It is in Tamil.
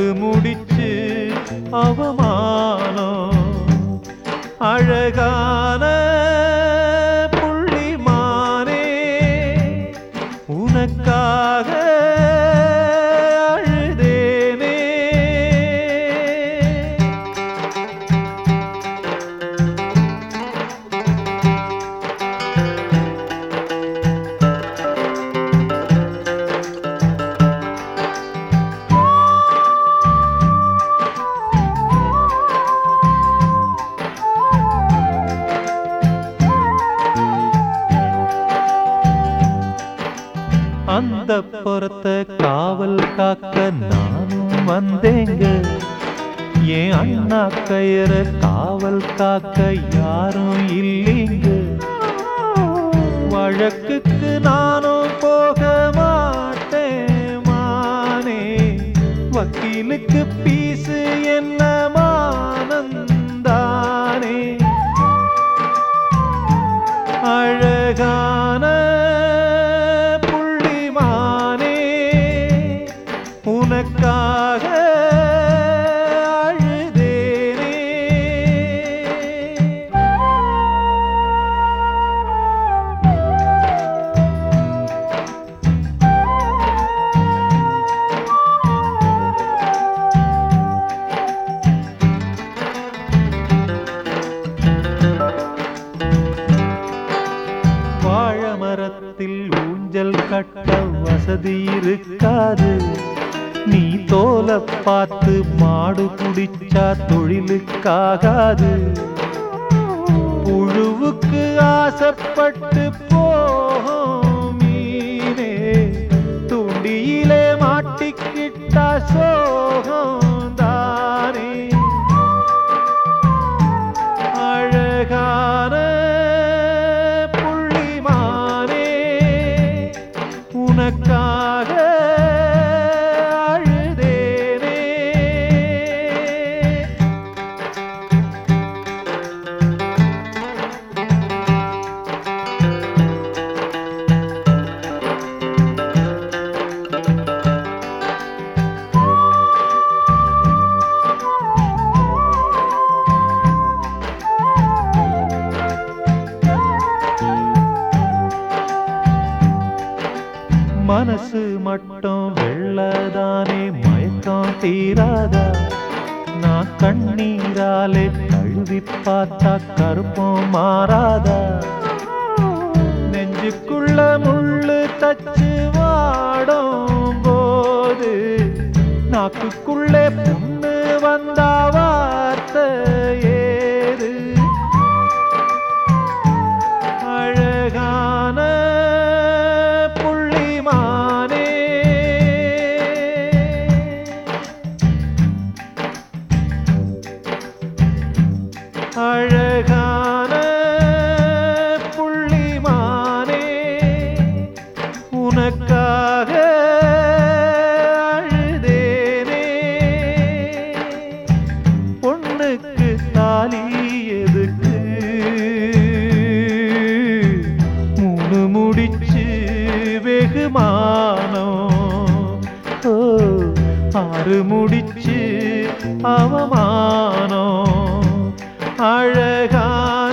நாலு முடிச்சு அவமானம் அழகான புள்ளிமானே உனக்காக அழுதேனே அந்த புறத்தை காவல் காக்க நானும் வந்தேங்க என் அண்ணா கயிற காவல் காக்க யாரும் இல்லைங்க வழக்குக்கு நானும் போக மாட்டேன் மானே வக்கீலுக்கு பீசு என்ன மானந்தானே அழகான புள்ளிமானே உனக்காக அழுதேனே வாழை மரத்தில் ஊஞ்சல் கட்ட வசதி இருக்காது நீ தோலை பார்த்து மாடு குடிச்சா தொழிலுக்காகாது புழுவுக்கு ஆசைப்பட்டு போகும் மீனே துண்டியிலே மாட்டிக்கிட்டா சோகம் தானே அழகான புள்ளிமானே உனக்காக அழுதேனே மனசு மட்டும் வெள்ளதானே மயக்கம் தீராதா நான் கண்ணீராலே கழுவி பார்த்தா கருப்பம் மாறாதா நெஞ்சுக்குள்ள முள்ளு தச்சு வாடும் போது நாக்குக்குள்ளே புண்ணு வந்தா வார்த்தை ஏது அழகான புள்ளிமானே அழகான புள்ளிமானே உனக்காக அழுதேனே பொண்ணுக்கு தாலி எதுக்கு மூணு முடிச்சு வெகுமானம் ஓ ஆறு முடிச்சு அவமானம் அழகான